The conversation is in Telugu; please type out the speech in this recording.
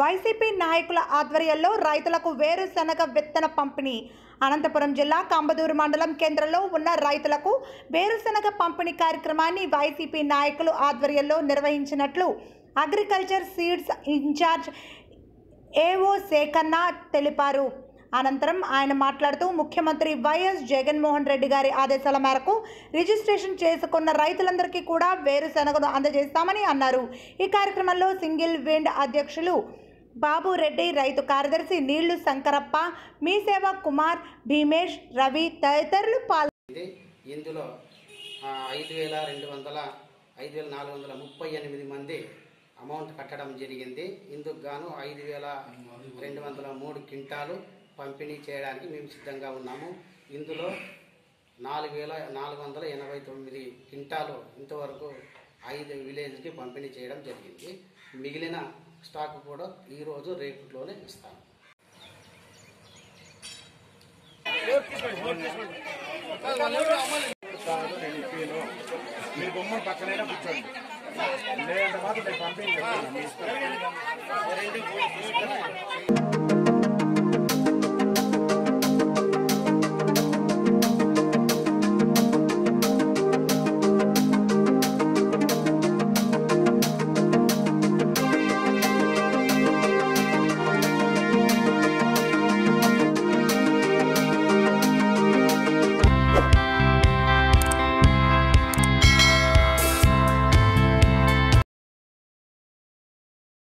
వైసీపీ నాయకుల ఆధ్వర్యంలో రైతులకు వేరుశనగ విత్తన పంపిణీ అనంతపురం జిల్లా కంబదూరు మండలం కేంద్రంలో ఉన్న రైతులకు వేరుశనగ పంపిణీ కార్యక్రమాన్ని వైసీపీ నాయకులు ఆధ్వర్యంలో నిర్వహించినట్లు agriculture seeds in-charge AO Sekhanna తెలిపారు అనంతరం ఆయన మాట్లాడుతూ ముఖ్యమంత్రి వైఎస్ జగన్మోహన్ రెడ్డి గారి ఆదేశాల మేరకు రిజిస్ట్రేషన్ చేసుకున్న రైతులందరికీ కూడా వేరుశనగను అందజేస్తామని అన్నారు ఈ కార్యక్రమంలో సింగిల్ విండ్ అధ్యక్షులు బాబు రెడ్డి రైతు కార్యదర్శి నీళ్లు శంకరప్ప మీ సేవ కుమార్ భీమేష్ రవి తదితరులు పాల్గొన్నారు ఇది ఇందులో ఆ, ఐదు వేల రెండు వందల ఐదు వేల నాలుగు వందల ముప్పై ఎనిమిది మంది అమౌంట్ కట్టడం జరిగింది ఇందుకు గాను ఐదు వేల రెండు వందల మూడు క్వింటాలు పంపిణీ చేయడానికి మేము సిద్ధంగా ఉన్నాము ఇందులో నాలుగు వేల నాలుగు వందల ఎనభై తొమ్మిది క్వింటాలు ఇంతవరకు ఐదు విలేజ్కి పంపిణీ చేయడం జరిగింది మిగిలిన స్టాక్ కూడా ఈరోజు రేపులోనే ఇస్తాము కాదు నేను ఇప్పిను మీరు బొమ్మను పక్కనైనా కూర్చోండి లేదంటే మాత్రం నేను పంపించాను మీ ఇష్టం